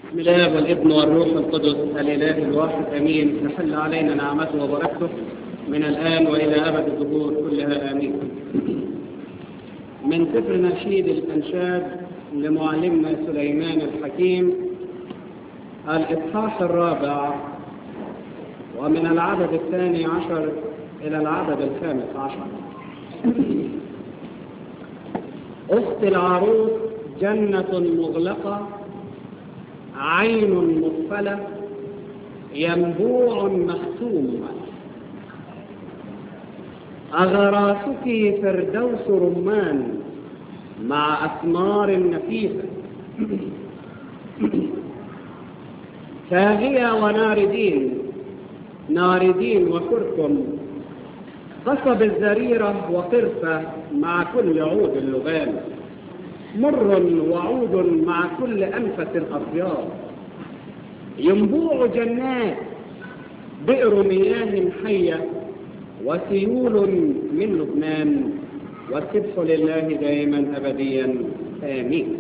بسم الله والابن والروح القدس الاله الواحد امين تحل علينا نعمته وبركته من الان والى ابد الدهور كلها امين. من سفر نشيد الانشاد لمعلمنا سليمان الحكيم الاصحاح الرابع ومن العدد الثاني عشر الى العدد الخامس عشر. اخت العروس جنه مغلقه عين مقفلة ينبوع مختوم أغراسك فردوس رمان مع أثمار نفيسة فاغية وناردين ناردين وكركم قصب الزريرة وقرفة مع كل عود اللبان مر وعود مع كل أنفة أطيار ينبوع جنات بئر مياه حية وسيول من لبنان والسبح لله دائما أبديا آمين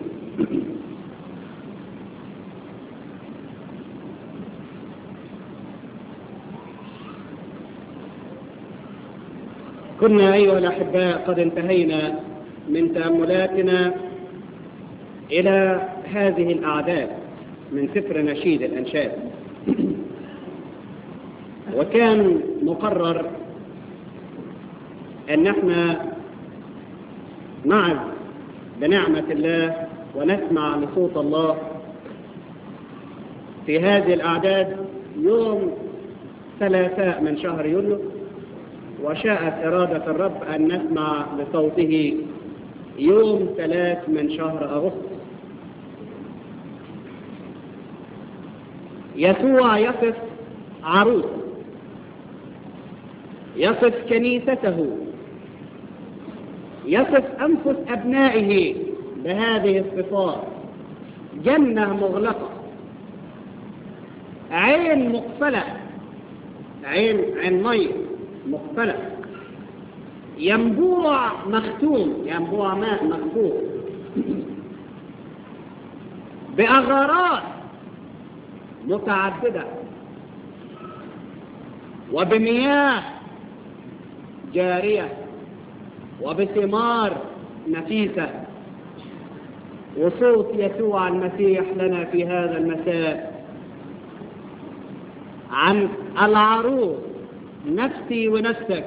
كنا أيها الأحباء قد انتهينا من تأملاتنا إلى هذه الأعداد من سفر نشيد الأنشاد وكان مقرر أن احنا نعظ بنعمة الله ونسمع لصوت الله في هذه الأعداد يوم ثلاثاء من شهر يوليو وشاءت إرادة الرب أن نسمع لصوته يوم ثلاث من شهر أغسطس يسوع يصف عروسه يصف كنيسته يصف أنفس أبنائه بهذه الصفات جنة مغلقة عين مقفلة عين عين مي مقفلة ينبوع مختوم ينبوع ماء مختوم بأغارات متعددة وبمياه جارية وبثمار نفيسة وصوت يسوع المسيح لنا في هذا المساء عن العروس نفسي ونفسك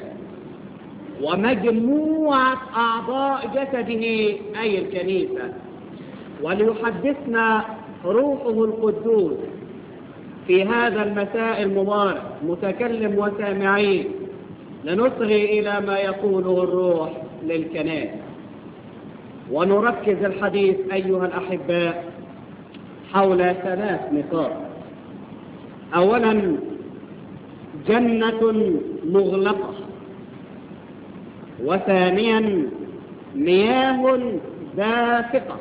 ومجموعة أعضاء جسده أي الكنيسة وليحدثنا روحه القدوس في هذا المساء المبارك متكلم وسامعين لنصغي إلى ما يقوله الروح للكنائس ونركز الحديث أيها الأحباء حول ثلاث نقاط أولا جنة مغلقة وثانيا مياه دافقة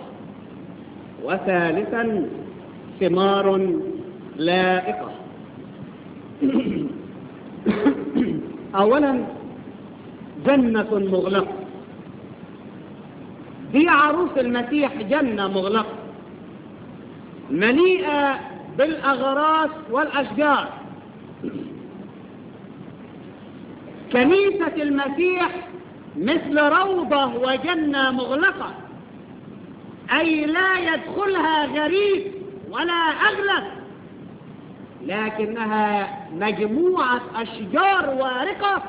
وثالثا ثمار لائقة أولا جنة مغلقة دي عروس المسيح جنة مغلقة مليئة بالأغراس والأشجار كنيسة المسيح مثل روضة وجنة مغلقة أي لا يدخلها غريب ولا أغلب لكنها مجموعة أشجار وارقة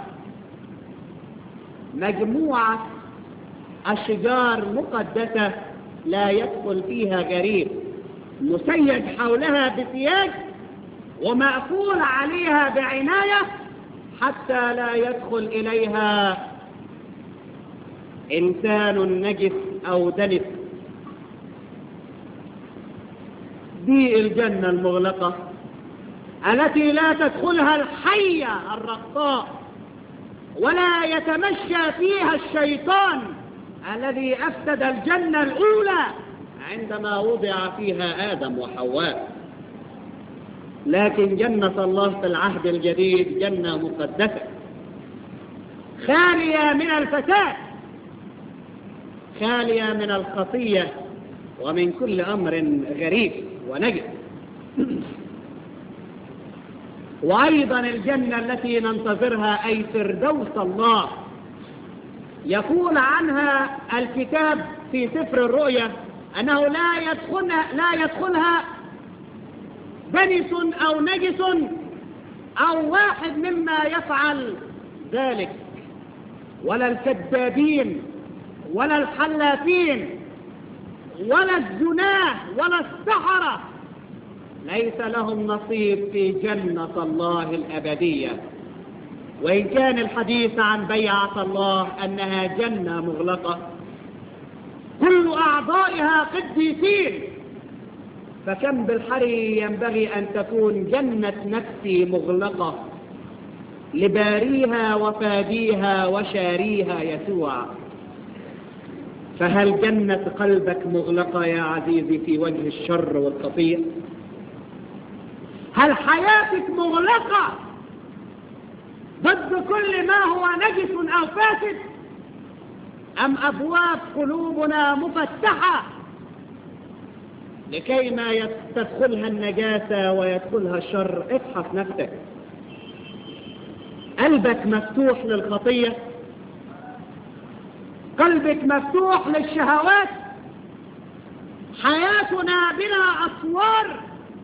مجموعة أشجار مقدسة لا يدخل فيها غريب مسيد حولها بثياب ومأفول عليها بعناية حتى لا يدخل إليها إنسان نجس أو دنس دي الجنة المغلقة التي لا تدخلها الحية الرقاء ولا يتمشى فيها الشيطان الذي أفسد الجنة الأولى عندما وضع فيها آدم وحواء لكن جنة الله في العهد الجديد جنة مقدسة خالية من الفساد خالية من الخطية ومن كل أمر غريب ونجس وأيضا الجنة التي ننتظرها أي فردوس الله يقول عنها الكتاب في سفر الرؤيا أنه لا يدخلها, لا يدخلها دنس أو نجس أو واحد مما يفعل ذلك ولا الكذابين ولا الحلافين ولا الزناه ولا السحرة ليس لهم نصيب في جنة الله الأبدية وإن كان الحديث عن بيعة الله أنها جنة مغلقة كل أعضائها قديسين فكم بالحري ينبغي أن تكون جنة نفسي مغلقة لباريها وفاديها وشاريها يسوع فهل جنة قلبك مغلقة يا عزيزي في وجه الشر والخطيئة هل حياتك مغلقة ضد كل ما هو نجس أو فاسد أم أبواب قلوبنا مفتحة لكي ما تدخلها النجاسة ويدخلها الشر افحص نفسك قلبك مفتوح للخطية قلبك مفتوح للشهوات حياتنا بلا أسوار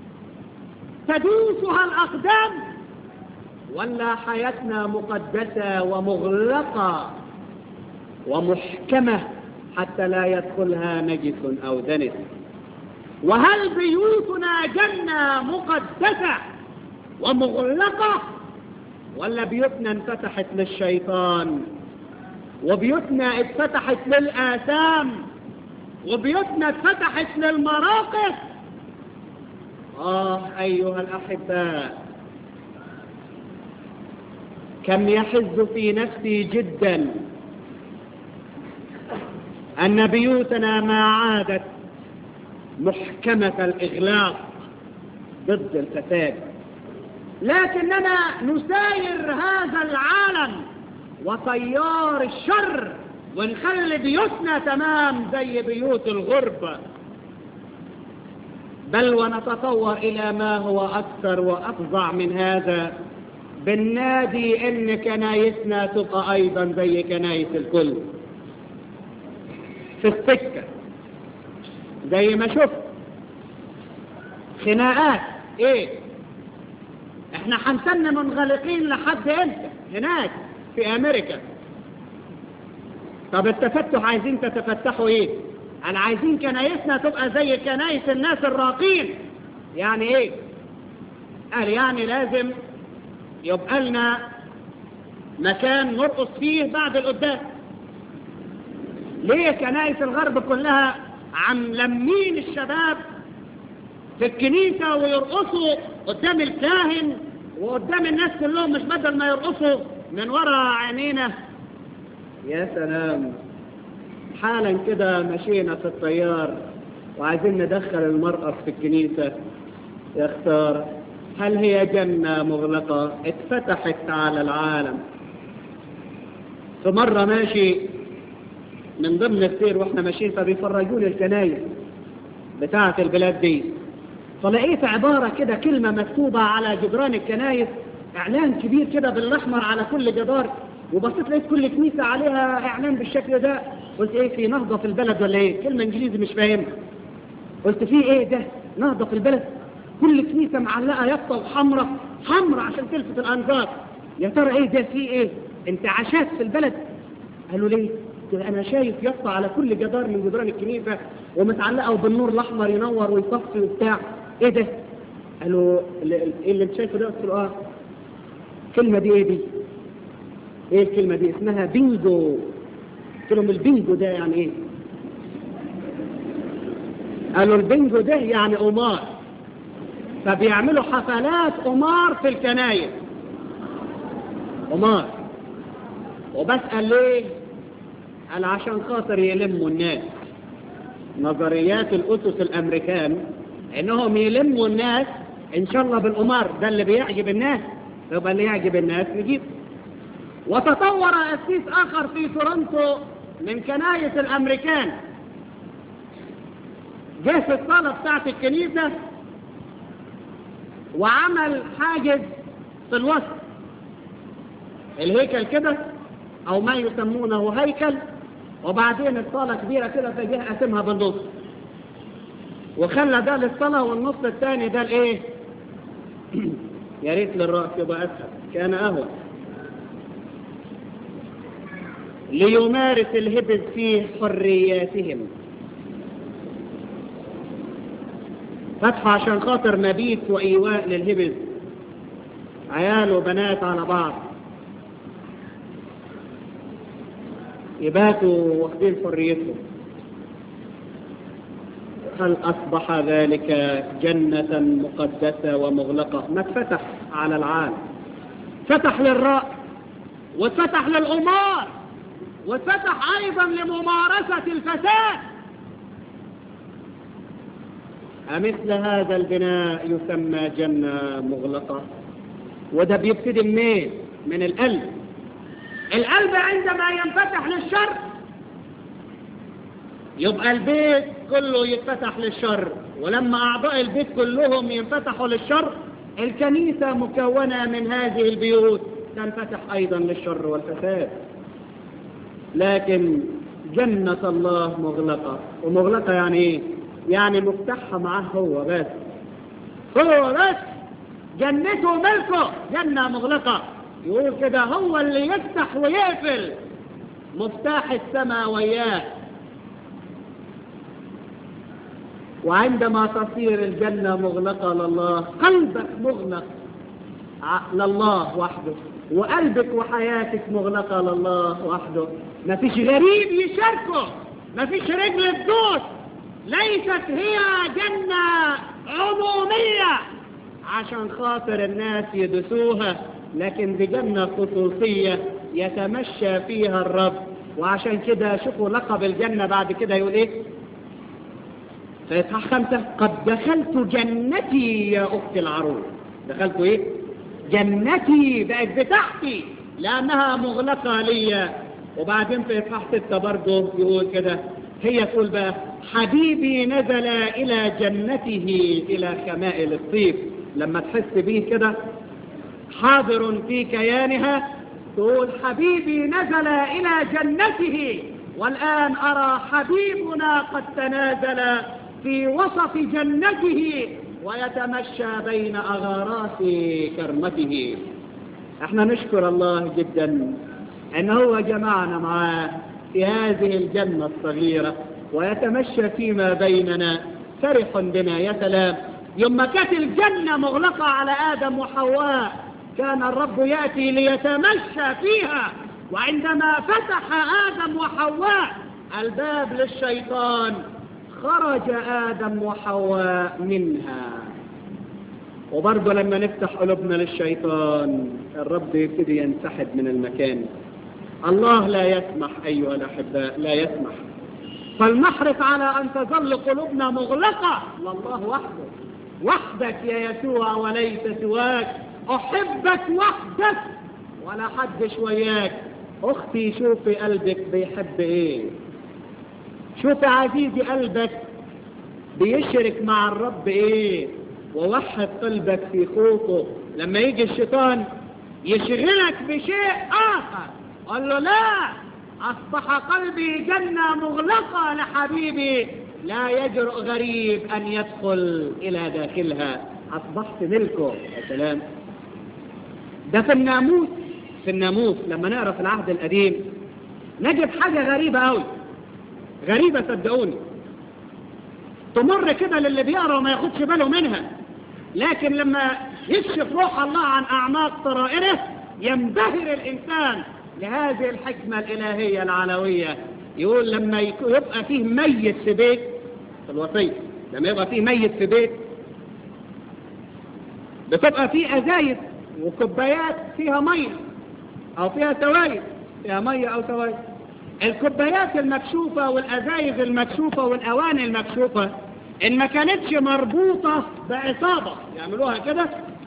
تدوسها الأقدام ولا حياتنا مقدسة ومغلقة ومحكمة حتى لا يدخلها نجس أو دنس وهل بيوتنا جنة مقدسة ومغلقة ولا بيوتنا انفتحت للشيطان وبيوتنا اتفتحت للآثام وبيوتنا اتفتحت للمراقص آه أيها الأحباء كم يحز في نفسي جدا أن بيوتنا ما عادت محكمة الإغلاق ضد الفساد لكننا نساير هذا العالم وطيار الشر ونخلي بيوتنا تمام زي بيوت الغربة بل ونتطور إلى ما هو أكثر وأفظع من هذا بالنادي إن كنايسنا تبقى أيضا زي كنايس الكل في السكة زي ما شفت خناقات ايه احنا هنسن منغلقين لحد امتى هناك في امريكا طب التفتح عايزين تتفتحوا ايه انا عايزين كنايسنا تبقى زي كنايس الناس الراقين يعني ايه قال يعني لازم يبقى لنا مكان نرقص فيه بعد القداس ليه كنايس الغرب كلها عم لمين الشباب في الكنيسة ويرقصوا قدام الكاهن وقدام الناس كلهم مش بدل ما يرقصوا من وراء عينينا يا سلام حالا كده مشينا في الطيار وعايزين ندخل المرأة في الكنيسة يا اختار هل هي جنة مغلقة اتفتحت على العالم في مرة ماشي من ضمن السير واحنا ماشيين فبيفرجوني الكنايس بتاعة البلاد دي فلقيت عبارة كده كلمة مكتوبة على جدران الكنايس اعلان كبير كده بالاحمر على كل جدار وبصيت لقيت كل كنيسة عليها اعلان بالشكل ده قلت ايه في نهضة في البلد ولا ايه كلمة انجليزي مش فاهمها قلت في ايه ده نهضة في البلد كل كنيسة معلقة يافطة وحمرة حمرة عشان تلفت الانظار يا ترى ايه ده في ايه انت عشات في البلد قالوا ليه انا شايف يافطة على كل جدار من جدران الكنيسة ومتعلقة وبالنور الاحمر ينور ويطفي وبتاع ايه ده قالوا ايه اللي انت شايفه ده قلت له اه الكلمة دي ايه دي ايه الكلمة دي اسمها بينجو قلت لهم البينجو ده يعني ايه قالوا البينجو ده يعني قمار فبيعملوا حفلات قمار في الكنايس قمار وبسأل ليه قال عشان خاطر يلموا الناس نظريات الأسس الأمريكان إنهم يلموا الناس إن شاء الله بالقمار ده اللي بيعجب الناس يبقى اللي يعجب الناس يجيب وتطور أسيس آخر في تورنتو من كنايس الأمريكان جه في الصالة بتاعت الكنيسة وعمل حاجز في الوسط الهيكل كده او ما يسمونه هيكل وبعدين الصالة كبيرة كده فجاه قسمها بالنص وخلى ده للصلاة والنص الثاني ده الايه يا ريت للرأس يبقى اسهل كان اهون ليمارس الهبز في حرياتهم فتحة عشان خاطر مبيت وإيواء للهبز عيال وبنات على بعض يباتوا واخدين حريتهم هل أصبح ذلك جنة مقدسة ومغلقة ما اتفتح على العالم فتح للرأس واتفتح للأمار واتفتح أيضا لممارسة الفساد أمثل هذا البناء يسمى جنة مغلقة وده بيبتدي منين من القلب القلب عندما ينفتح للشر يبقى البيت كله يتفتح للشر ولما أعضاء البيت كلهم ينفتحوا للشر الكنيسة مكونة من هذه البيوت تنفتح أيضا للشر والفساد لكن جنة الله مغلقة ومغلقة يعني ايه يعني مفتاحها معاه هو بس هو بس جنته ملكه جنة مغلقة يقول كده هو اللي يفتح ويقفل مفتاح السماء وياه وعندما تصير الجنة مغلقة لله قلبك مغلق لله وحده وقلبك وحياتك مغلقة لله وحده ما فيش غريب يشاركه ما فيش رجل تدوس ليست هي جنة عمومية عشان خاطر الناس يدسوها لكن دي جنة خصوصية يتمشى فيها الرب وعشان كده شوفوا لقب الجنة بعد كده يقول ايه فيصحى خمسة قد دخلت جنتي يا أختي العروس دخلت ايه جنتي بقت بتاعتي لأنها مغلقة ليا وبعدين في إصحاح ستة برضه يقول كده هي تقول بقى حبيبي نزل إلى جنته إلى خمائل الطيب لما تحس بيه كده حاضر في كيانها تقول حبيبي نزل إلى جنته والآن أرى حبيبنا قد تنازل في وسط جنته ويتمشى بين أغارات كرمته احنا نشكر الله جدا ان هو جمعنا معاه في هذه الجنة الصغيرة ويتمشى فيما بيننا فرح بنا يا سلام يوم ما كانت الجنة مغلقة على آدم وحواء كان الرب يأتي ليتمشى فيها وعندما فتح آدم وحواء الباب للشيطان خرج آدم وحواء منها وبرضه لما نفتح قلوبنا للشيطان الرب يبتدي ينسحب من المكان الله لا يسمح أيها الأحباء لا يسمح فلنحرص على أن تظل قلوبنا مغلقة لله وحده وحدك يا يسوع وليس سواك أحبك وحدك ولا حد شوياك أختي شوفي قلبك بيحب إيه شوفي عزيزي قلبك بيشرك مع الرب إيه ووحد قلبك في خوفه لما يجي الشيطان يشغلك بشيء آخر قال له لا أصبح قلبي جنة مغلقة لحبيبي لا يجرؤ غريب أن يدخل إلى داخلها أصبحت ملكه يا سلام ده في الناموس في الناموس لما نقرأ في العهد القديم نجد حاجة غريبة أوي غريبة صدقوني تمر كده للي بيقرأ وما ياخدش باله منها لكن لما يكشف روح الله عن أعماق طرائره ينبهر الإنسان لهذه الحكمة الإلهية العلوية يقول لما يبقى فيه ميت في بيت في الوصية لما يبقى فيه ميت في بيت بتبقى فيه أزايز وكوبايات فيها مية أو فيها سوائل فيها مية أو سوائل الكوبايات المكشوفة والأزايز المكشوفة والأواني المكشوفة إن ما كانتش مربوطة بعصابة يعملوها كده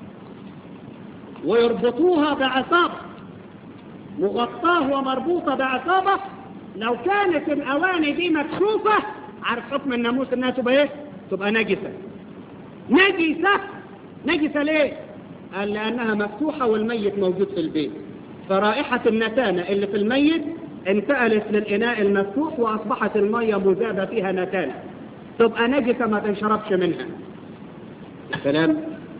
ويربطوها بعصابة مغطاه ومربوطة بعصابة لو كانت الأواني دي مكشوفة عارف حكم الناموس إنها تبقى إيه؟ تبقى نجسة نجسة نجسة ليه قال لأنها مفتوحة والميت موجود في البيت فرائحة النتانة اللي في الميت انتقلت للإناء المفتوح وأصبحت المية مذابة فيها نتانة تبقى نجسة ما تنشربش منها سلام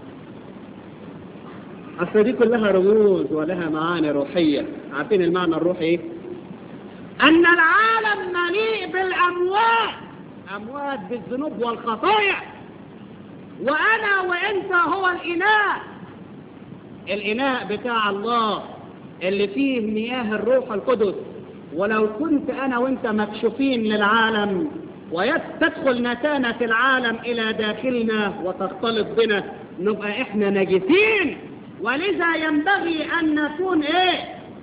أصل دي كلها رموز ولها معاني روحية عارفين المعنى الروحي ايه؟ أن العالم مليء بالأموات أموات بالذنوب والخطايا وأنا وأنت هو الإناء الإناء بتاع الله اللي فيه مياه الروح القدس ولو كنت أنا وأنت مكشوفين للعالم وتدخل نتانة العالم إلى داخلنا وتختلط بنا نبقى إحنا نجسين ولذا ينبغي أن نكون إيه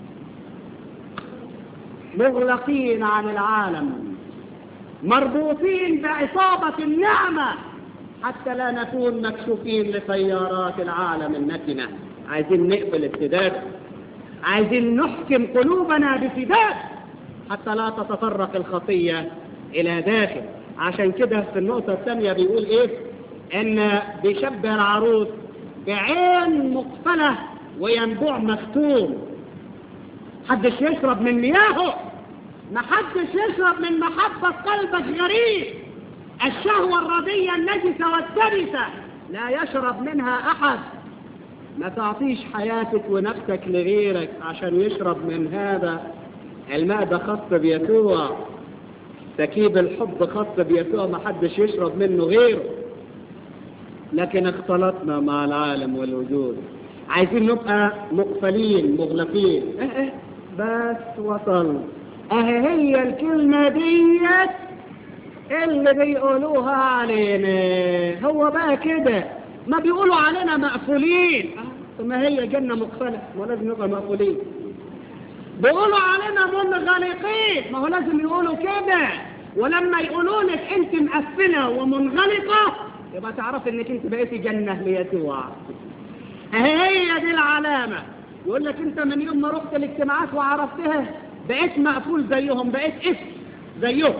مغلقين عن العالم مربوطين بعصابة النعمة حتى لا نكون مكشوفين لسيارات العالم النتنة عايزين نقبل السداد عايزين نحكم قلوبنا بسداد حتى لا تتطرق الخطية إلى داخل عشان كده في النقطة الثانية بيقول إيه إن بيشبه العروس بعين مقفلة وينبوع مختوم حدش يشرب من مياهه ما حدش يشرب من محبة قلبك غريب الشهوة الرضية النجسة والدنسة لا يشرب منها أحد ما تعطيش حياتك ونفسك لغيرك عشان يشرب من هذا الماء ده خاص بيسوع تكيب الحب خاص بيسوع ما حدش يشرب منه غيره لكن اختلطنا مع العالم والوجود عايزين نبقى مقفلين مغلقين اه اه بس وصل اهي هي الكلمة ديت اللي بيقولوها علينا هو بقى كده ما بيقولوا علينا مقفولين اه ما هي جنة مقفلة ما لازم نبقى مقفولين بيقولوا علينا منغلقين ما هو لازم يقولوا كده ولما يقولوا لك انت مقفلة ومنغلقة يبقى تعرف انك انت بقيتي جنة ليسوع هي دي العلامة يقول لك انت من يوم ما رحت الاجتماعات وعرفتها بقيت مقفول زيهم بقيت اسم زيهم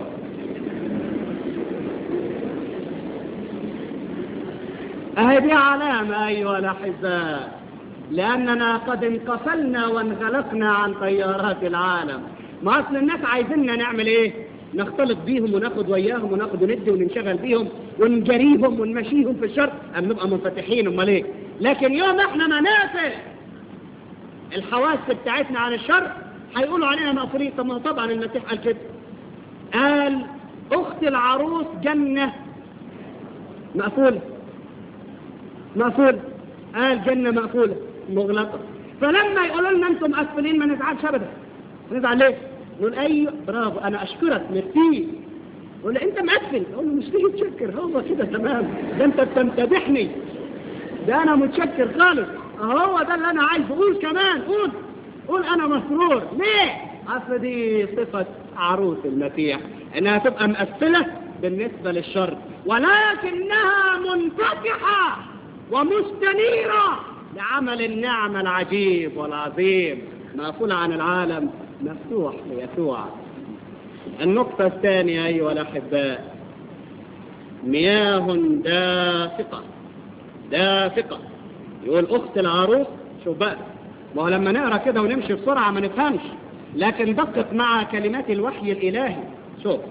اهي دي علامة ايها الاحباء لاننا قد انقفلنا وانغلقنا عن طيارات العالم ما اصل الناس عايزيننا نعمل ايه نختلط بيهم وناخد وياهم وناخد وندي وننشغل بيهم ونجريهم ونمشيهم في الشر أم نبقى منفتحين امال ايه لكن يوم احنا ما نقفل الحواس بتاعتنا عن الشر هيقولوا علينا مقفولين طب ما طبعا المسيح قال كده قال اخت العروس جنة مقفولة مقفولة قال جنة مقفولة مغلقة فلما يقولوا لنا انتم مقفلين ما نزعلش ابدا نزعل ليه نقول ايوه برافو انا اشكرك ميرسي يقول انت مقفل اقول له مش تيجي تشكر هو كده تمام ده انت بتمتدحني ده انا متشكر خالص هو ده اللي انا عايز قول كمان قول قول انا مسرور ليه اصل دي صفة عروس المسيح انها تبقى مقفلة بالنسبة للشر ولكنها منفتحة ومستنيرة لعمل النعمة العجيب والعظيم مقفولة عن العالم مفتوح ليسوع النقطة الثانية أيها الأحباء مياه دافقة دافقة يقول أخت العروس شوف بقى ما هو لما نقرأ كده ونمشي بسرعة ما نفهمش لكن دقق مع كلمات الوحي الإلهي شوف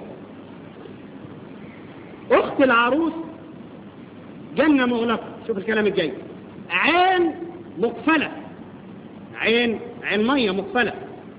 أخت العروس جنة مغلقة شوف الكلام الجاي عين مقفلة عين عين مية مقفلة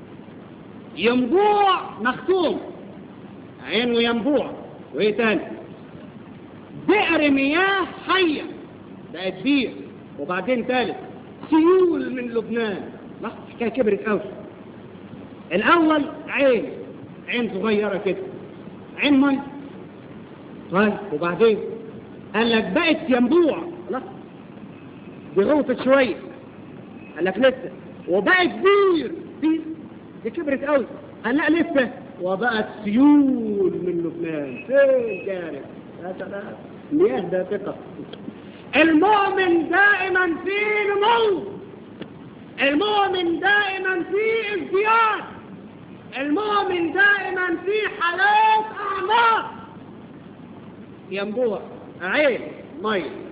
ينبوع مختوم عين وينبوع وايه تاني بئر مياه حية بقت بير وبعدين ثالث سيول من لبنان لا حكايه كبرت قوي الاول عين عين صغيره كده عين ميه طيب وبعدين قال لك بقت ينبوع لا دي غوطت شويه قال لك لسه وبقت بير بير دي كبرت قوي قال لا لسه وبقت سيول من لبنان فين كانت يا سلام مياه دافقه المؤمن دائما في نمو المؤمن دائما في ازدياد المؤمن دائما في حالات اعماق ينبوع عين مي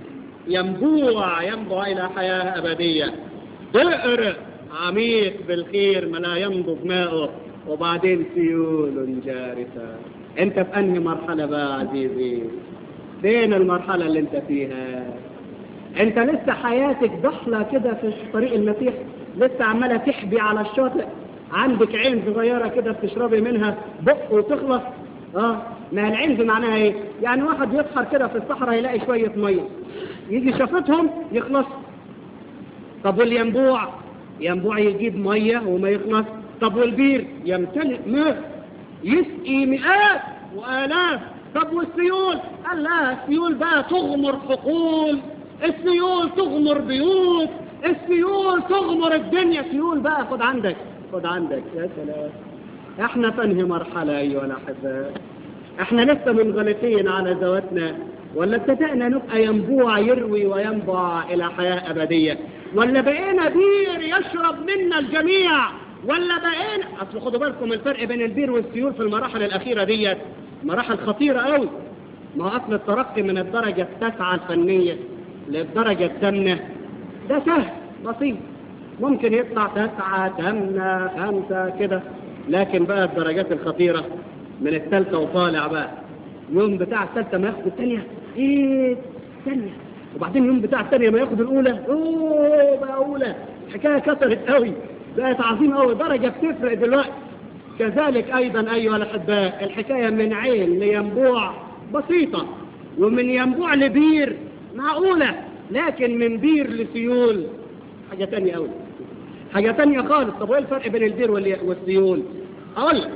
ينبوع ينبع إلى حياة أبدية بئر عميق بالخير ما لا ينضب ماؤه وبعدين سيول جارفة انت في انهي مرحلة بقى عزيزي فين المرحلة اللي انت فيها انت لسه حياتك ضحلة كده في طريق المسيح لسه عمالة تحبي على الشاطئ عندك عين صغيرة كده بتشربي منها بق وتخلص اه ما العين دي معناها ايه يعني واحد يسحر كده في الصحراء يلاقي شوية مية يجي شافتهم يخلص طب والينبوع ينبوع يجيب مية وما يخلص طب والبير يمتلئ ماء يسقي مئات وآلاف طب والسيول قال لا السيول بقى تغمر حقول السيول تغمر بيوت السيول تغمر الدنيا سيول بقى خد عندك خد عندك يا سلام احنا في انهي مرحلة ايها الاحباء احنا لسه منغلقين على ذواتنا ولا ابتدأنا نبقى ينبوع يروي وينبع الى حياة ابدية ولا بقينا بير يشرب منا الجميع ولا بقينا اصل خدوا بالكم الفرق بين البير والسيول في المراحل الاخيرة ديت مراحل خطيرة قوي ما هو اصل الترقي من الدرجة التاسعة الفنية للدرجة الثامنة ده سهل بسيط ممكن يطلع تسعة ثامنة خمسة كده لكن بقى الدرجات الخطيرة من الثالثة وطالع بقى يوم بتاع الثالثة ما ياخد الثانية ايه الثانية وبعدين يوم بتاع الثانية ما ياخد الأولى اوه بقى أولى الحكاية كثرت قوي بقت عظيمة قوي درجة بتفرق دلوقتي كذلك أيضا أيها الأحباء الحكاية من عين لينبوع بسيطة ومن ينبوع لبير معقولة لكن من بير لسيول حاجة تانية قوي حاجة تانية خالص طب وايه الفرق بين البير والسيول اقول لك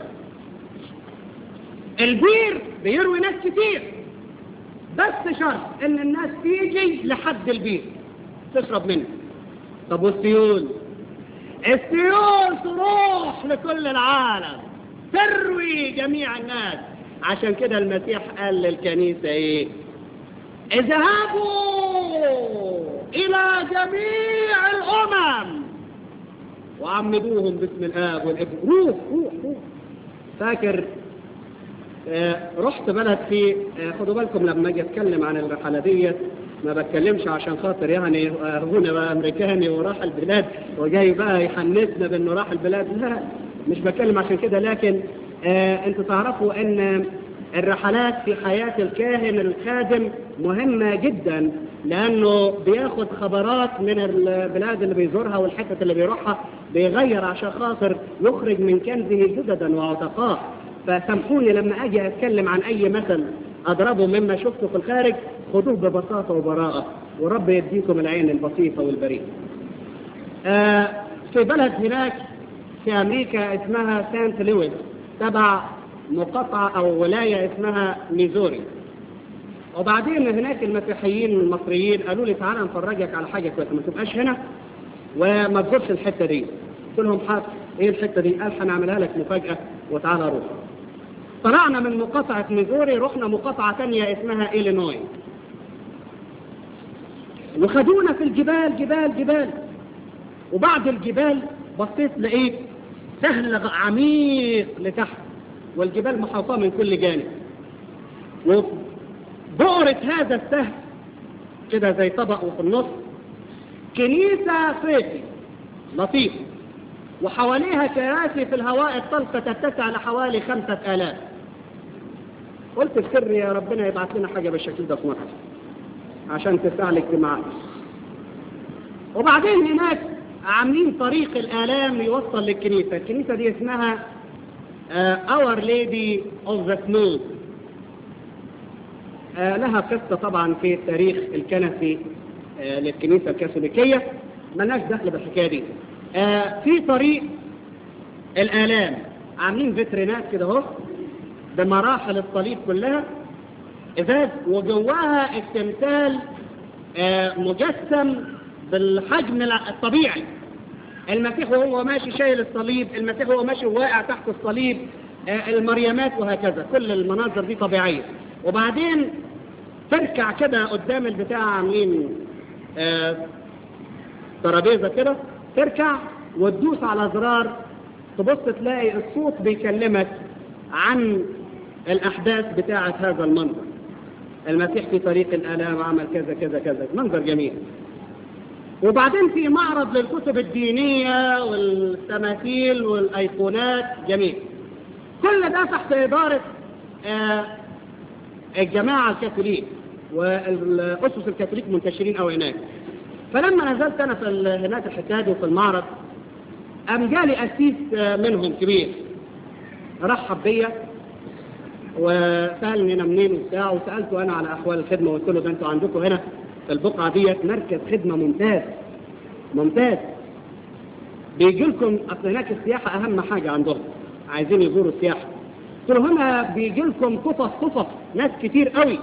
البير بيروي ناس كتير بس شرط ان الناس تيجي لحد البير تشرب منه طب والسيول السيول تروح لكل العالم تروي جميع الناس عشان كده المسيح قال للكنيسة ايه اذهبوا الى جميع الامم وعمدوهم باسم الاب والابن روح روح روح فاكر آه رحت بلد في آه خدوا بالكم لما اجي اتكلم عن الرحله ديت ما بتكلمش عشان خاطر يعني آه هنا بقى امريكاني وراح البلاد وجاي بقى يحنسنا بانه راح البلاد لا مش بتكلم عشان كده لكن آه انتوا تعرفوا ان الرحلات في حياة الكاهن الخادم مهمة جدا لأنه بياخد خبرات من البلاد اللي بيزورها والحتة اللي بيروحها بيغير عشان خاطر يخرج من كنزه جددا وعتقاء فسامحوني لما أجي أتكلم عن أي مثل أضربه مما شفته في الخارج خذوه ببساطة وبراءة ورب يديكم العين البسيطة والبريئة آه في بلد هناك في أمريكا اسمها سانت لويس تبع مقاطعة أو ولاية اسمها ميزوري وبعدين هناك المسيحيين المصريين قالوا لي تعالى نفرجك على حاجة كويسة ما تبقاش هنا وما تزورش الحتة دي قلت لهم حاضر ايه الحتة دي قال هنعملها لك مفاجأة وتعالى روح طلعنا من مقاطعة ميزوري رحنا مقاطعة ثانية اسمها إلينوي وخدونا في الجبال جبال جبال وبعد الجبال بصيت لقيت سهل عميق لتحت والجبال محاطة من كل جانب وبؤرة هذا السهل كده زي طبق وفي النص كنيسة صيفي لطيف وحواليها كراسي في الهواء الطلقة تتسع لحوالي خمسة آلاف قلت بسر يا ربنا يبعث لنا حاجة بالشكل ده في مصر عشان تسع الاجتماعات وبعدين هناك عاملين طريق الآلام يوصل للكنيسة الكنيسة دي اسمها Our Lady of the Snow لها قصة طبعا في التاريخ الكنسي للكنيسة الكاثوليكية ملناش دخل بالحكاية دي في طريق الآلام عاملين فيترينات كده اهو بمراحل الصليب كلها ازاز وجواها التمثال مجسم بالحجم الطبيعي المسيح وهو ماشي شايل الصليب المسيح وهو ماشي واقع تحت الصليب المريمات وهكذا كل المناظر دي طبيعية وبعدين تركع كده قدام البتاع عاملين ترابيزة كده تركع وتدوس على زرار تبص تلاقي الصوت بيكلمك عن الأحداث بتاعة هذا المنظر المسيح في طريق الآلام عمل كذا كذا كذا منظر جميل وبعدين في معرض للكتب الدينية والتماثيل والأيقونات جميل كل ده تحت إدارة آه الجماعة الكاثوليك والأسس الكاثوليك منتشرين أو هناك فلما نزلت أنا في هناك الحكاية وفي المعرض قام جالي قسيس منهم كبير رحب بيا وسألني أنا منين وبتاع وسألته أنا على أحوال الخدمة وقلت له ده أنتوا عندكم هنا في البقعة ديت مركز خدمة ممتاز ممتاز بيجي لكم أصل هناك السياحة أهم حاجة عندهم عايزين يزوروا السياحة قلت له هنا بيجي لكم قصص قصص ناس كتير قوي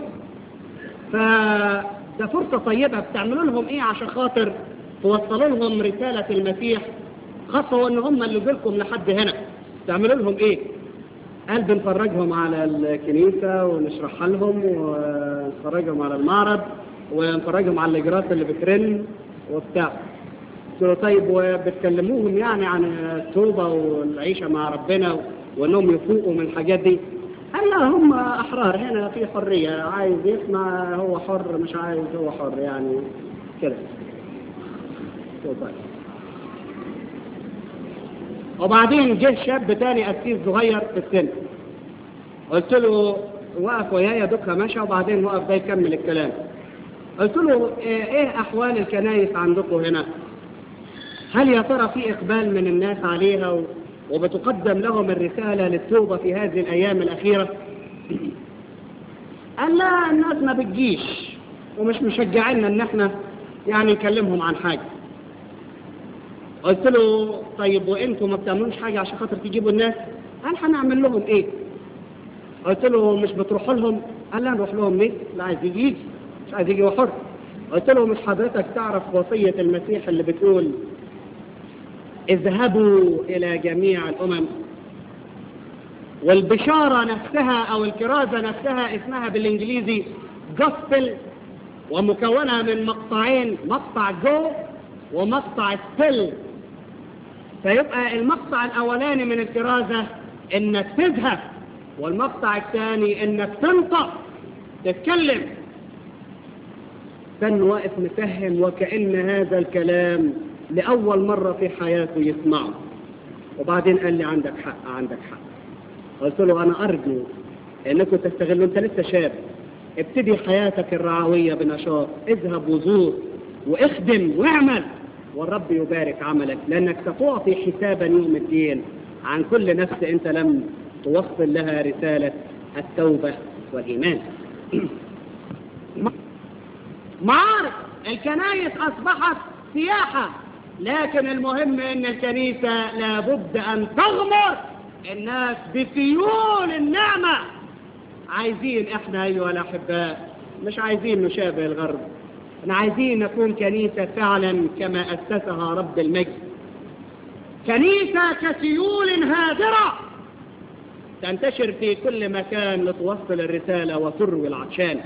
فده فرصة طيبة بتعملوا لهم إيه عشان خاطر توصلوا لهم رسالة المسيح خاصة وإن هم اللي لكم لحد هنا تعملوا لهم إيه؟ قال بنفرجهم على الكنيسة ونشرحها لهم ونفرجهم على المعرض ونفرجهم على الإجراءات اللي بترن وبتاع قلت له طيب وبتكلموهم يعني عن التوبة والعيشة مع ربنا وإنهم يفوقوا من الحاجات دي قال لا هم أحرار هنا في حرية عايز يسمع هو حر مش عايز هو حر يعني كده طيب وبعدين جه شاب تاني قسيس صغير في السن قلت له وقف ويايا دوكها مشى وبعدين وقف ده يكمل الكلام قلت له ايه احوال الكنايس عندكم هنا هل يا ترى في اقبال من الناس عليها وبتقدم لهم الرسالة للتوبة في هذه الايام الاخيرة قال لا الناس ما بتجيش ومش مشجعيننا ان احنا يعني نكلمهم عن حاجة قلت له طيب وانتوا ما بتعملوش حاجة عشان خاطر تجيبوا الناس قال هنعمل لهم ايه قلت له مش بتروحوا لهم قال لا نروح لهم ليه لا عايز يجي يجي مش عايز يجي هو حر قلت له مش حضرتك تعرف وصية المسيح اللي بتقول اذهبوا الى جميع الامم والبشارة نفسها او الكرازة نفسها اسمها بالانجليزي gospel ومكونة من مقطعين مقطع جو ومقطع ستيل فيبقى المقطع الاولاني من الكرازة انك تذهب والمقطع الثاني انك تنطق تتكلم كان واقف مفهم وكأن هذا الكلام لأول مرة في حياته يسمعه وبعدين قال لي عندك حق عندك حق قلت له أنا أرجو أنكم تستغلوا أنت لسه شاب ابتدي حياتك الرعوية بنشاط اذهب وزور واخدم واعمل والرب يبارك عملك لأنك ستعطي حسابا يوم الدين عن كل نفس أنت لم توصل لها رسالة التوبة والإيمان معارف الكنائس أصبحت سياحة لكن المهم أن الكنيسة لابد أن تغمر الناس بسيول النعمة عايزين احنا أيها الأحباء مش عايزين نشابه الغرب احنا عايزين نكون كنيسة فعلا كما أسسها رب المجد كنيسة كسيول هادرة تنتشر في كل مكان لتوصل الرسالة وتروي العطشان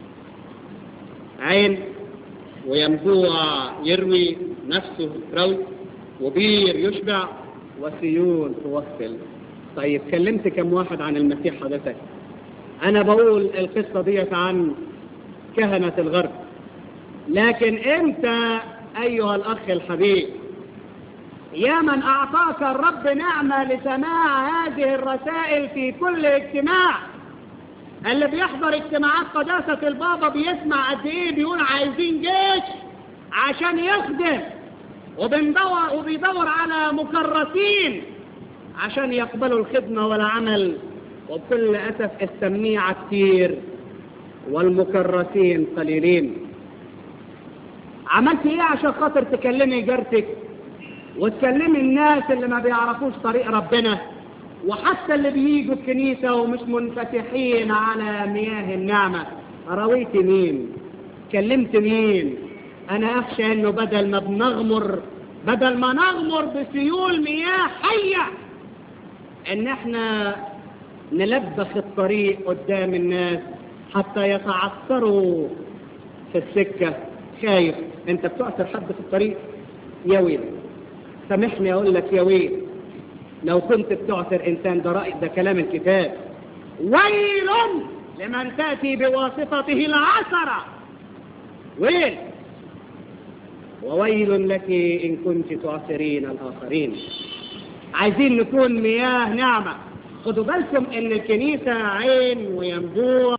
عين وينبوع يروي نفسه روي وبير يشبع وسيول توصل طيب كلمت كم واحد عن المسيح حضرتك انا بقول القصة ديت عن كهنة الغرب لكن انت ايها الاخ الحبيب يا من اعطاك الرب نعمة لسماع هذه الرسائل في كل اجتماع اللي بيحضر اجتماعات قداسة البابا بيسمع قد ايه بيقول عايزين جيش عشان يخدم وبندور وبيدور على مكرسين عشان يقبلوا الخدمة والعمل وبكل أسف السميعة كتير والمكرسين قليلين عملت ايه عشان خاطر تكلمي جارتك وتكلمي الناس اللي ما بيعرفوش طريق ربنا وحتى اللي بييجوا الكنيسة ومش منفتحين على مياه النعمة رويت مين كلمت مين انا اخشى انه بدل ما بنغمر بدل ما نغمر بسيول مياه حية ان احنا نلبخ الطريق قدام الناس حتى يتعثروا في السكة خايف انت بتعثر حد في الطريق يا ويل سامحني اقول لك يا ويل لو كنت بتعثر انسان ده رأي ده كلام الكتاب ويل لمن تأتي بواسطته العثرة ويل وويل لك إن كنت تعثرين الآخرين عايزين نكون مياه نعمة خدوا بالكم إن الكنيسة عين وينبوع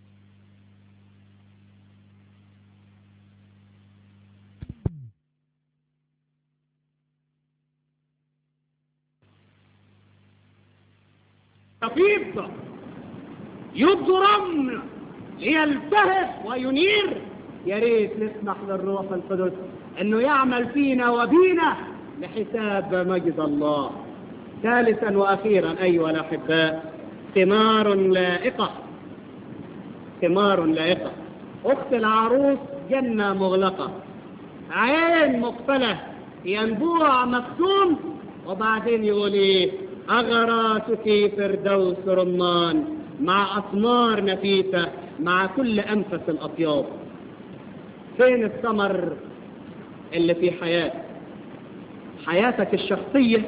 تفيض يضرم ليلتهب وينير يا ريت نسمح للروح القدس انه يعمل فينا وبينا لحساب مجد الله ثالثا واخيرا ايها الاحباء ثمار لائقه ثمار لائقه اخت العروس جنه مغلقه عين مقفله ينبوع مكتوم وبعدين يقول ايه اغراسك فردوس رمان مع اثمار نفيسه مع كل انفس الاطياب فين الثمر اللي في حياتك حياتك الشخصية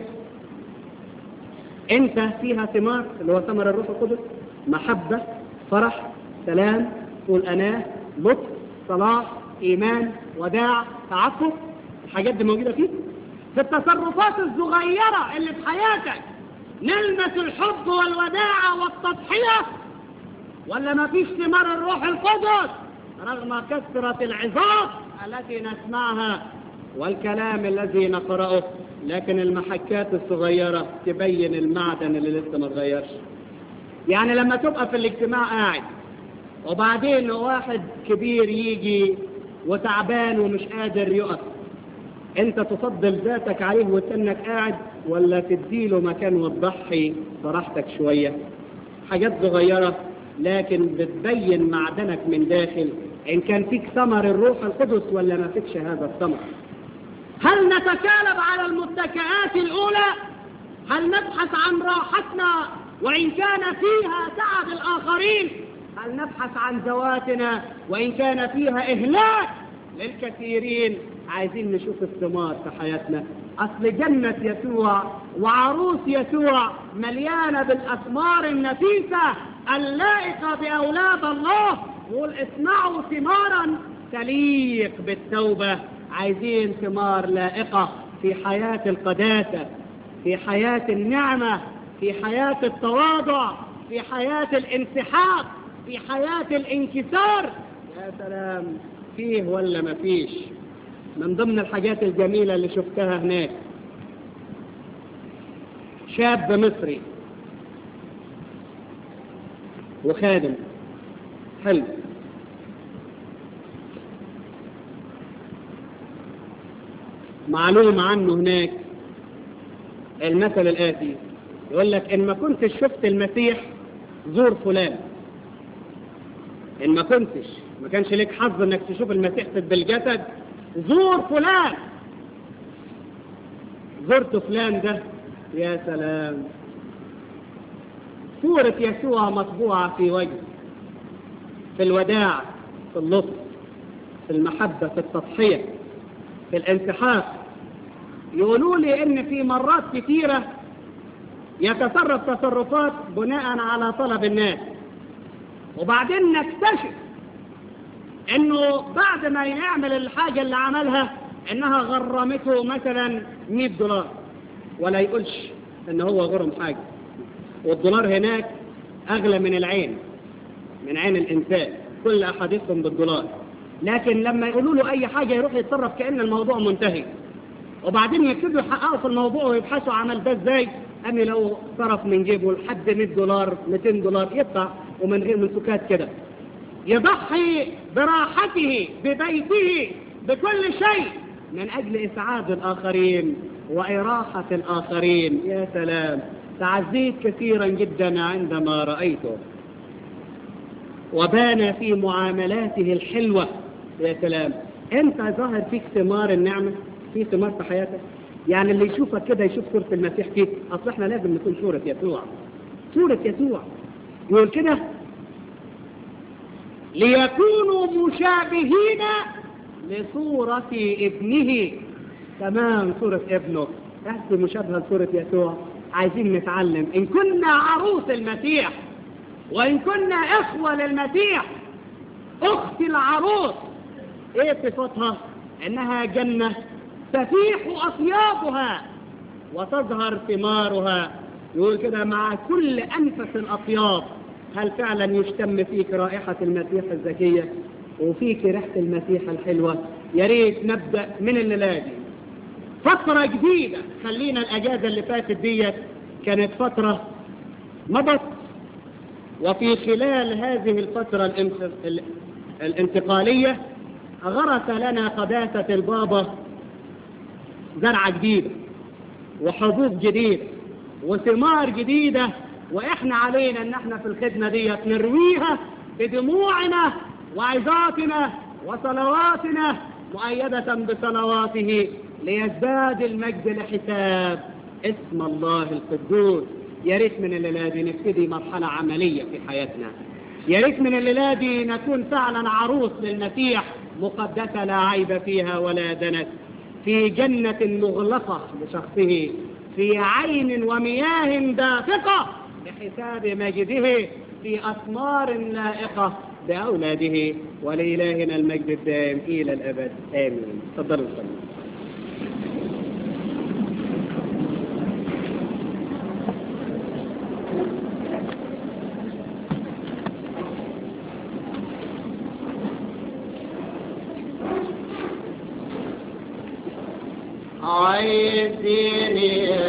انت فيها ثمار اللي هو ثمر الروح القدس محبة فرح سلام طول أناة لطف صلاح إيمان وداع تعفف الحاجات دي موجودة فيك في التصرفات الصغيرة اللي في حياتك نلمس الحب والوداعة والتضحية ولا ما فيش ثمار الروح القدس رغم كثرة العظات التي نسمعها والكلام الذي نقرأه لكن المحكات الصغيرة تبين المعدن اللي لسه ما اتغيرش يعني لما تبقى في الاجتماع قاعد وبعدين واحد كبير يجي وتعبان ومش قادر يقف انت تفضل ذاتك عليه وتنك قاعد ولا تديله مكان وتضحي براحتك شوية حاجات صغيرة لكن بتبين معدنك من داخل إن كان فيك ثمر الروح القدس ولا ما فيكش هذا الثمر هل نتكالب على المتكئات الأولى هل نبحث عن راحتنا وإن كان فيها تعب الآخرين هل نبحث عن ذواتنا وإن كان فيها إهلاك للكثيرين عايزين نشوف الثمار في حياتنا أصل جنة يسوع وعروس يسوع مليانة بالأثمار النفيسة اللائقة بأولاد الله يقول اصنعوا ثمارا تليق بالتوبة عايزين ثمار لائقة في حياة القداسة في حياة النعمة في حياة التواضع في حياة الانسحاب في حياة الانكسار يا سلام فيه ولا ما فيش من ضمن الحاجات الجميلة اللي شفتها هناك شاب مصري وخادم حلو معلوم عنه هناك المثل الآتي يقول لك إن ما كنتش شفت المسيح زور فلان إن ما كنتش ما كانش لك حظ إنك تشوف المسيح بالجسد زور فلان زرت فلان ده يا سلام صورة يسوع مطبوعة في وجهه في الوداع في اللطف في المحبة في التضحية في الانسحاب يقولوا لي ان في مرات كثيرة يتصرف تصرفات بناء على طلب الناس وبعدين نكتشف انه بعد ما يعمل الحاجة اللي عملها انها غرمته مثلا 100 دولار ولا يقولش ان هو غرم حاجة والدولار هناك اغلى من العين من عين الانسان كل احاديثهم بالدولار لكن لما يقولوا له اي حاجة يروح يتصرف كأن الموضوع منتهي وبعدين يبتدوا يحققوا في الموضوع ويبحثوا عمل ده ازاي أمي لو صرف من جيبه لحد 100 دولار 200 دولار يدفع ومن غير منسوكات كده يضحي براحته ببيته بكل شيء من أجل إسعاد الآخرين وإراحة الآخرين يا سلام تعزيت كثيرا جدا عندما رأيته وبان في معاملاته الحلوة يا سلام انت ظاهر فيك ثمار النعمة في ثمار في حياتك يعني اللي يشوفك كده يشوف صورة المسيح فيك اصل احنا لازم نكون صورة يسوع صورة يسوع يقول كده ليكونوا مشابهين لصورة ابنه تمام صورة ابنه تحت مشابهة لصورة يسوع عايزين نتعلم إن كنا عروس المسيح وإن كنا إخوة للمسيح أخت العروس إيه صفتها إنها جنة تفيح أطيابها وتظهر ثمارها يقول كده مع كل أنفس الأطياب هل فعلا يشتم فيك رائحة المسيح الزكية وفيك ريحة المسيح الحلوة يا ريت نبدأ من الليلة دي فترة جديدة خلينا الأجازة اللي فاتت ديت كانت فترة مضت وفي خلال هذه الفترة الانتقالية غرس لنا قداسة البابا زرعة جديدة وحبوب جديدة وثمار جديدة واحنا علينا ان احنا في الخدمة ديت نرويها بدموعنا وعظاتنا وصلواتنا مؤيدة بصلواته ليزداد المجد لحساب اسم الله القدوس يا ريت من الليلة دي نبتدي مرحلة عملية في حياتنا يا ريت من الليلة دي نكون فعلا عروس للمسيح مقدسة لا عيب فيها ولا دنس في جنة مغلقة لشخصه في عين ومياه دافقة لحساب مجده في أثمار لائقة بأولاده ولإلهنا المجد الدائم إلى الأبد آمين تفضلوا صلوا عيدني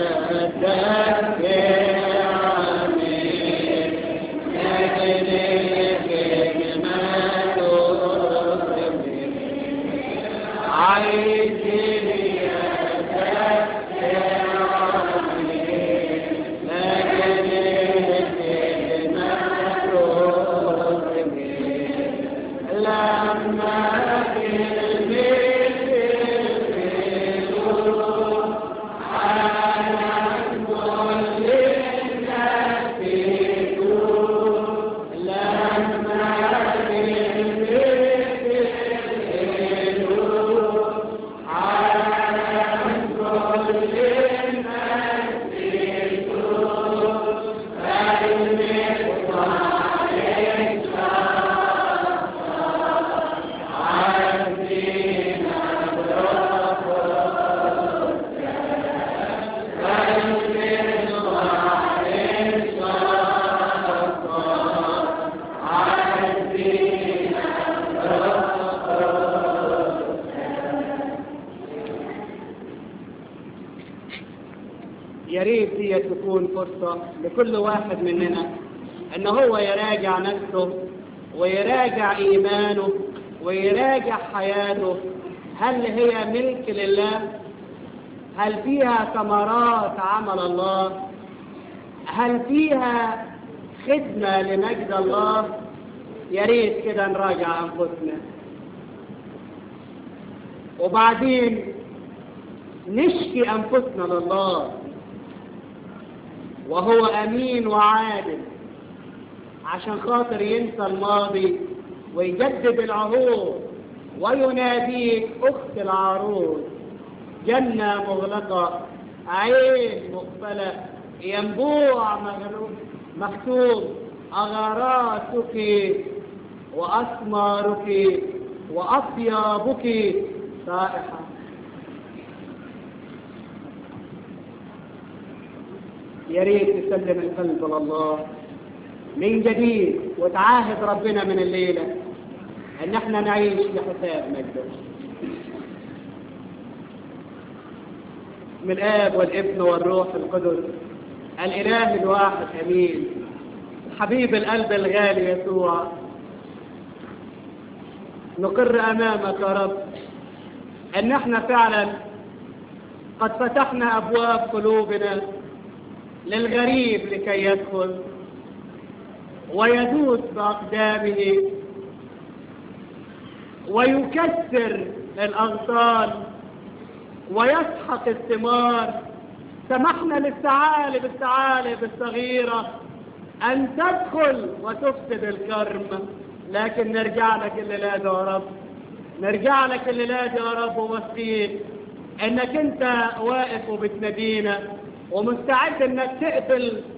لكل واحد مننا ان هو يراجع نفسه ويراجع ايمانه ويراجع حياته هل هي ملك لله هل فيها ثمرات عمل الله هل فيها خدمة لمجد الله يا ريت كده نراجع انفسنا وبعدين نشكي انفسنا لله وهو أمين وعادل عشان خاطر ينسى الماضي ويجدد العهود ويناديك أخت العروس جنة مغلقة عين مقبلة ينبوع مغلوب مكتوب أغاراتك وأثمارك وأطيابك رائحة يا ريت تسلم القلب لله من جديد وتعاهد ربنا من الليلة ان احنا نعيش لحساب مجده من الاب والابن والروح القدس الاله الواحد امين حبيب القلب الغالي يسوع نقر امامك يا رب ان احنا فعلا قد فتحنا ابواب قلوبنا للغريب لكي يدخل ويدوس بأقدامه ويكسر الأغصان ويسحق الثمار سمحنا للثعالب الثعالب الصغيرة أن تدخل وتفسد الكرم لكن نرجع لك الليلة يا رب نرجع لك الليلة يا رب ومسكين انك انت واقف وبتنادينا ومستعد انك تقبل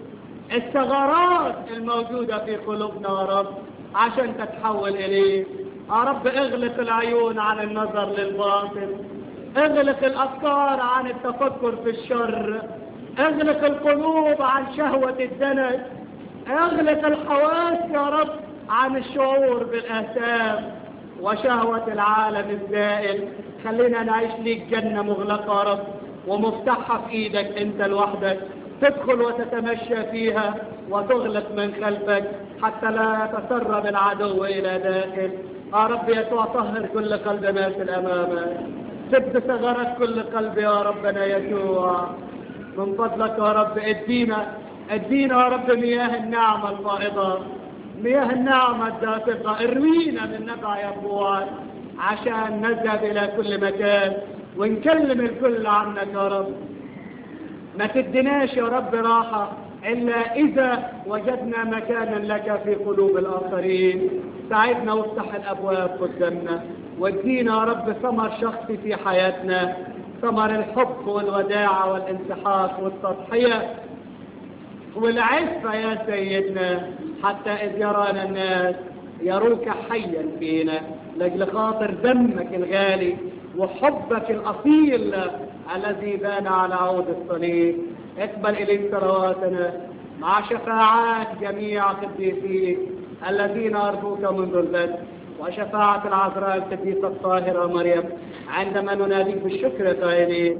الثغرات الموجودة في قلوبنا يا رب عشان تتحول إليه يا رب اغلق العيون عن النظر للباطل اغلق الأفكار عن التفكر في الشر اغلق القلوب عن شهوة الدنس اغلق الحواس يا رب عن الشعور بالآثام وشهوة العالم الزائل خلينا نعيش ليك جنة مغلقة يا رب ومفتاحها في ايدك انت لوحدك تدخل وتتمشى فيها وتغلق من خلفك حتى لا يتسرب العدو الى داخل يا رب يسوع طهر كل قلب ماسل امامك سد ثغرات كل قلب يا ربنا يسوع من فضلك يا رب ادينا ادينا يا رب مياه النعمة الفائضة مياه النعمة الدافقة اروينا من نبع ينبوعك عشان نذهب الى كل مكان ونكلم الكل عنك يا رب ما تدناش يا رب راحة إلا إذا وجدنا مكانا لك في قلوب الآخرين ساعدنا وافتح الأبواب قدامنا وادينا يا رب ثمر شخصي في حياتنا ثمر الحب والوداعة والانسحاق والتضحية والعفة يا سيدنا حتى إذ يرانا الناس يروك حيا فينا لأجل خاطر دمك الغالي وحبك الأصيل الذي بان على عود الصليب اقبل إليك صلواتنا مع شفاعات جميع قديسيك الذين أرجوك منذ البدء وشفاعة العذراء القديسة الطاهرة مريم عندما نناديك بالشكر قائلين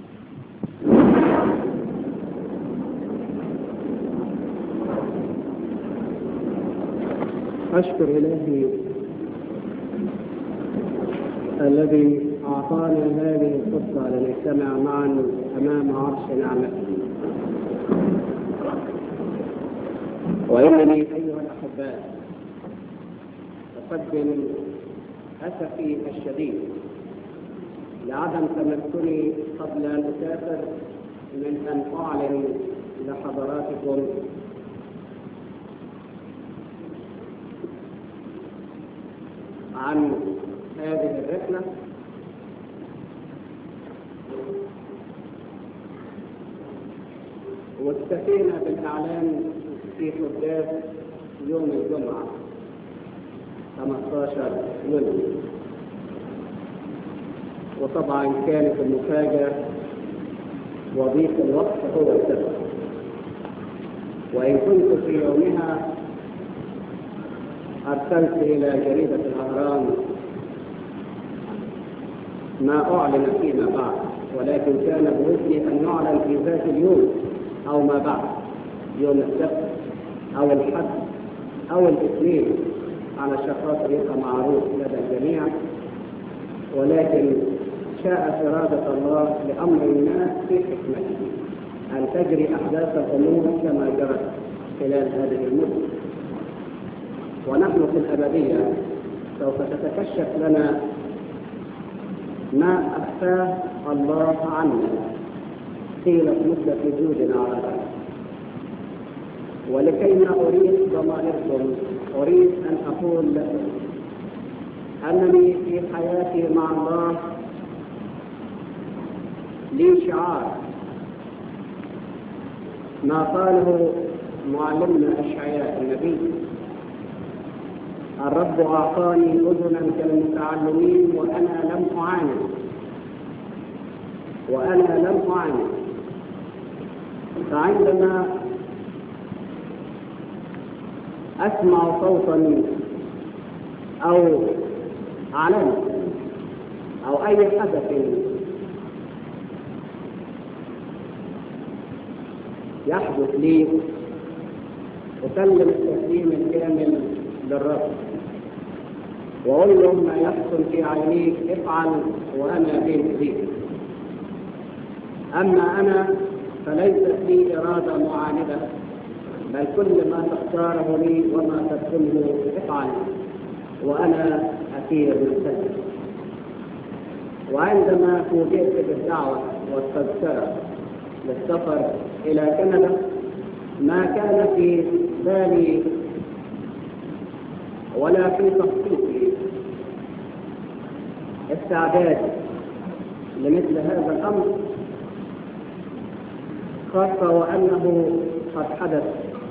أشكر إلهي الذي أعطانا هذه الفرصة لنجتمع معا أمام عرش نعمته وإنني أيها الأحباء أقدم أسفي الشديد لعدم تمكني قبل أن أسافر من أن أعلن لحضراتكم عن هذه الرحلة واكتفينا بالإعلان في قداس يوم الجمعة 15 يوليو وطبعا كانت المفاجأة وضيق الوقت هو السبب وإن كنت في يومها أرسلت إلى جريدة الأهرام ما أعلن فيما بعد ولكن كان بودي أن يعلن في ذات اليوم أو ما بعد يوم السبت أو الحد أو الاثنين على خاطر يبقى معروف لدى الجميع ولكن شاءت إرادة الله لأمر ما في حكمته أن تجري أحداث الأمور كما جرت خلال هذه المدة ونحن في الأبدية سوف تتكشف لنا ما أخفاه الله عنا طيلة مدة وجودنا على الأرض ولكي ما أريد ضمائركم أريد أن أقول لكم أنني في حياتي مع الله لي شعار ما قاله معلمنا أشعياء النبي الرب أعطاني أذنا كالمتعلمين وأنا لم أعاند وأنا لم أعاند فعندما أسمع صوتا أو علم أو أي حدث يحدث لي أسلم التسليم الكامل للرب وأقول لهم ما يحصل في عينيك افعل وأنا بين إيديك أما أنا فليست لي إرادة معاندة بل كل ما تختاره لي وما ترسمه افعل وأنا أسير بالسلم وعندما فوجئت بالدعوة والتذكرة للسفر إلى كندا ما كان في بالي ولا في تخطيطي استعداد لمثل هذا الأمر خاصة وأنه قد حدث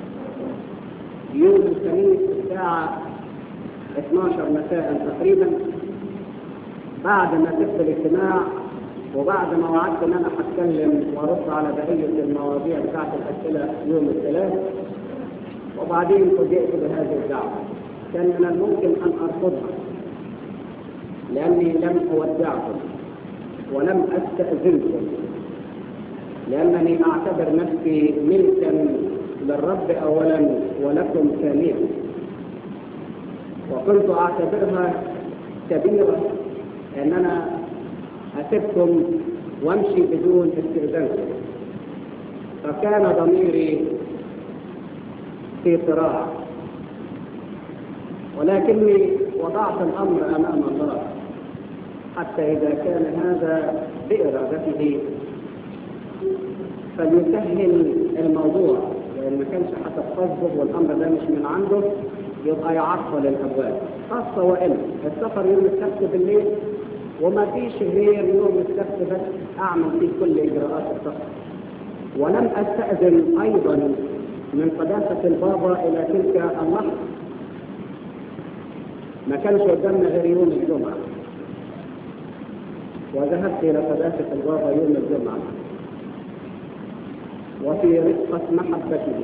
يوم الخميس الساعة 12 مساء تقريبا بعد ما تبدا الاجتماع وبعد ما وعدت ان انا هتكلم وارد على بقيه المواضيع بتاعت الاسئله يوم الثلاث وبعدين فوجئت بهذه الدعوه كان من الممكن ان ارفضها لاني لم اودعكم ولم استاذنكم لانني اعتبر نفسي ملكا للرب اولا ولكم ثانيا وكنت اعتبرها كبيره ان انا اسيبكم وامشي بدون استئذانكم فكان ضميري في صراع ولكني وضعت الامر امام الله حتى اذا كان هذا بارادته فليسهل الموضوع لان ما كانش حسب قصده والامر ده مش من عنده يبقى يعطل الابواب خاصه وان السفر يوم السبت بالليل وما فيش غير يوم السبت بس اعمل فيه كل اجراءات السفر ولم استاذن ايضا من قداسه البابا الى تلك اللحظه ما كانش قدامنا غير يوم الجمعه وذهبت الى قداسه البابا يوم الجمعه وفي رفقه محبته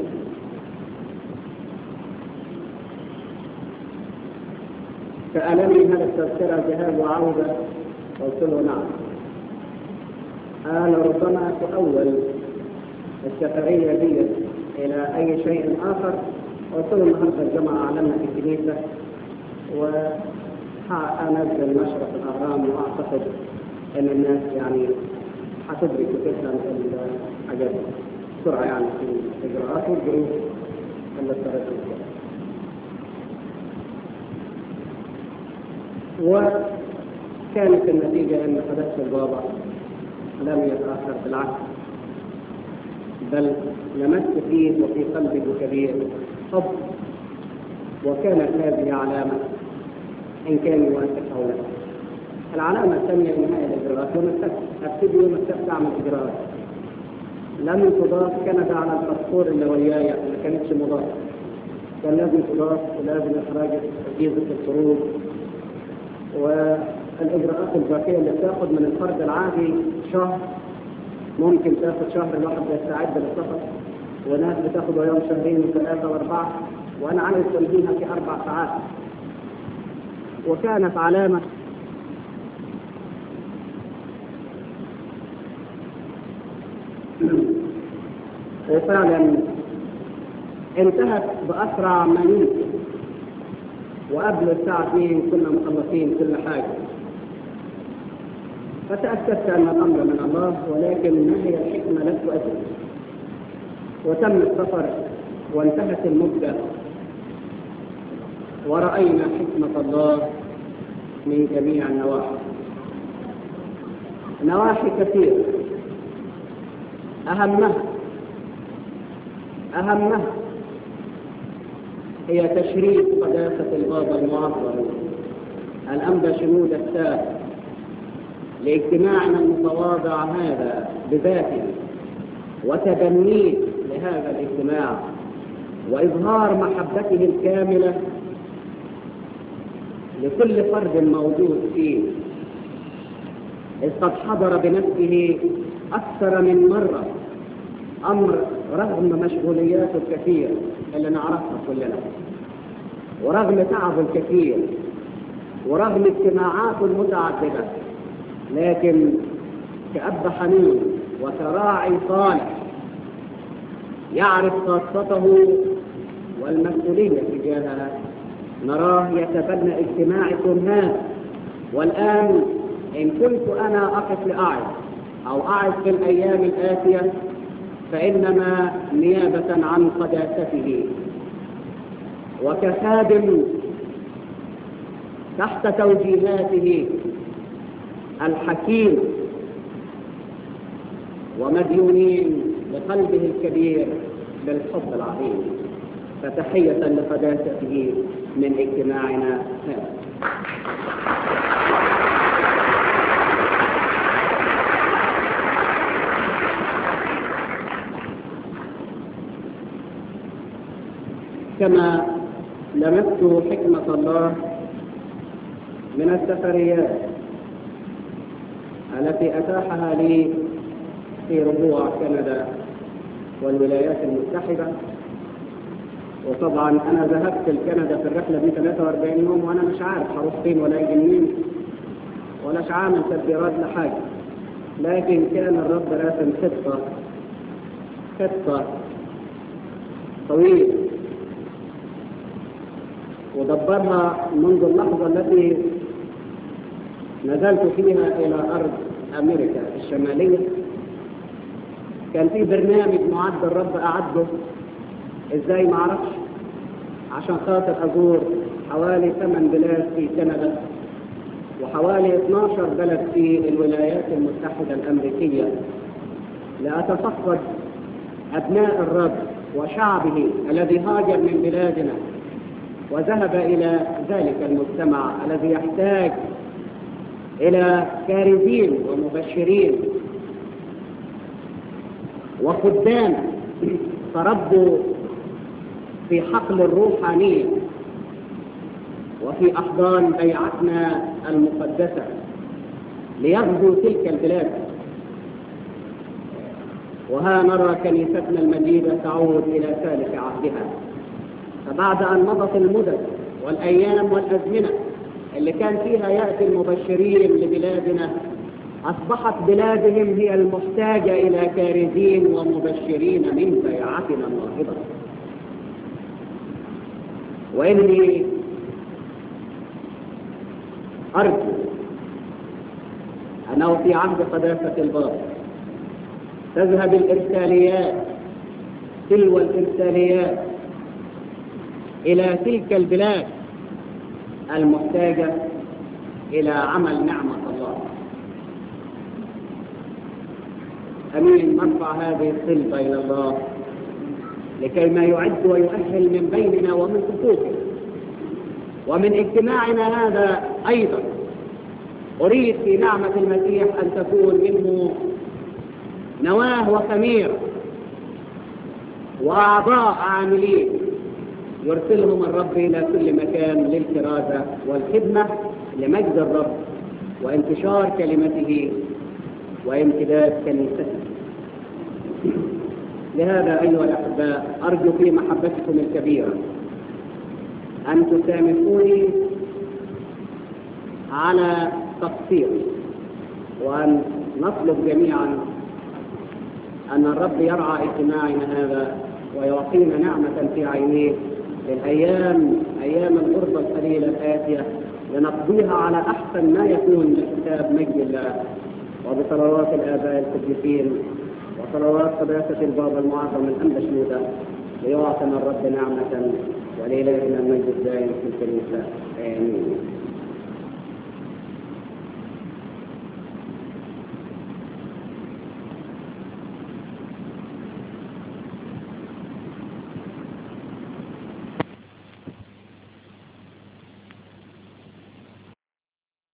سألني هل التذكرة ذهاب وعودة؟ قلت له نعم. قال ربما تؤول السفرية دي إلى أي شيء آخر قلت له النهارده الجمعة أعلنا في الكنيسة وأنزل مشرف الأهرام وأعتقد أن الناس يعني هتدرك وتفهم الحاجات بسرعة يعني في الإجراءات والظروف اللي صارت وكانت النتيجة أن قداسة البابا لم يتأخر بالعكس بل لمست فيه وفي قلبه كبير حب وكانت هذه علامة إن كان يوافق أو لا. العلامة الثانية إنهاء الإجراءات يوم السبت أبتدي يوم السبت أعمل إجراءات لم تضاف كندا على الباسبور اللي وياي ما كانتش مضافة كان لازم تضاف ولازم إخراج أجهزة الخروج والاجراءات الباقيه اللي بتاخد من الفرد العادي شهر ممكن تاخد شهر الواحد يستعد للسفر وناس بتاخد ويوم شهرين وثلاثه واربعه وانا عايز تنهيها في اربع ساعات وكانت علامه وفعلا انتهت باسرع ما يمكن وقبل الساعة 2 كنا مخلصين كل حاجة فتأكدت أن الأمر من الله ولكن ما هي الحكمة لست أدري وتم السفر وانتهت المدة ورأينا حكمة الله من جميع النواحي نواحي كثيرة أهمها أهمها هي تشريف قداسة البابا المعظم الأنبا شنود السابق لاجتماعنا المتواضع هذا بذاته وتبنيه لهذا الاجتماع وإظهار محبته الكاملة لكل فرد موجود فيه إذ قد حضر بنفسه أكثر من مرة أمر رغم مشغولياته الكثيرة اللي نعرفها كلنا ورغم تعبه الكثير ورغم اجتماعاته المتعددة لكن كأب حنين وكراعي صالح يعرف خاصته والمسؤولية تجاهها نراه يتبنى اجتماعكم هذا والآن إن كنت أنا أقف لأعظ أو أعظ في الأيام الآتية فإنما نيابة عن قداسته وكخادم تحت توجيهاته الحكيم ومديونين لقلبه الكبير بالحب العظيم فتحية لقداسته من اجتماعنا هذا كما لمست حكمة الله من السفريات التي أتاحها لي في ربوع كندا والولايات المتحدة وطبعا أنا ذهبت لكندا في الرحلة دي 43 يوم وأنا مش عارف هروح فين ولا أجي منين ولاش عامل تدبيرات لحاجة لكن كان الرب راسم خطة خطة طويلة ودبرها منذ اللحظة التي نزلت فيها إلى أرض أمريكا الشمالية كان في برنامج معد الرب أعده إزاي ما أعرفش عشان خاطر أزور حوالي ثمان بلاد في كندا وحوالي 12 بلد في الولايات المتحدة الأمريكية لأتفقد أبناء الرب وشعبه الذي هاجر من بلادنا وذهب إلى ذلك المجتمع الذي يحتاج إلى كارزين ومبشرين وخدام تربوا في حقل الروحانية وفي أحضان بيعتنا المقدسة ليغزو تلك البلاد وها نرى كنيستنا المجيدة تعود إلى ثالث عهدها فبعد أن مضت المدد والأيام والأزمنة اللي كان فيها يأتي المبشرين لبلادنا أصبحت بلادهم هي المحتاجة إلى كارزين ومبشرين من بيعتنا الناهضة وإني أرجو أنه في عهد قداسة الباب تذهب الإرساليات تلو الإرساليات إلى تلك البلاد المحتاجة إلى عمل نعمة الله أمين نرفع هذه الصلبة إلى الله لكي ما يعد ويؤهل من بيننا ومن خصوصنا ومن اجتماعنا هذا أيضا أريد في نعمة المسيح أن تكون منه نواه وخمير وأعضاء عاملين يرسلهم الرب إلى كل مكان للكرازة والخدمة لمجد الرب وانتشار كلمته وامتداد كنيسته لهذا أيها الأحباء أرجو في محبتكم الكبيرة أن تسامحوني على تقصير وأن نطلب جميعا أن الرب يرعى اجتماعنا هذا ويعطينا نعمة في عينيه للأيام أيام الغربة القليلة الآتية لنقضيها على أحسن ما يكون لكتاب مجد الله وبصلوات الآباء القديسين وصلوات قداسة البابا المعظم الأنبا شنودة ليعطنا الرب نعمة ولإلهنا المجد الدائم في الكنيسة آمين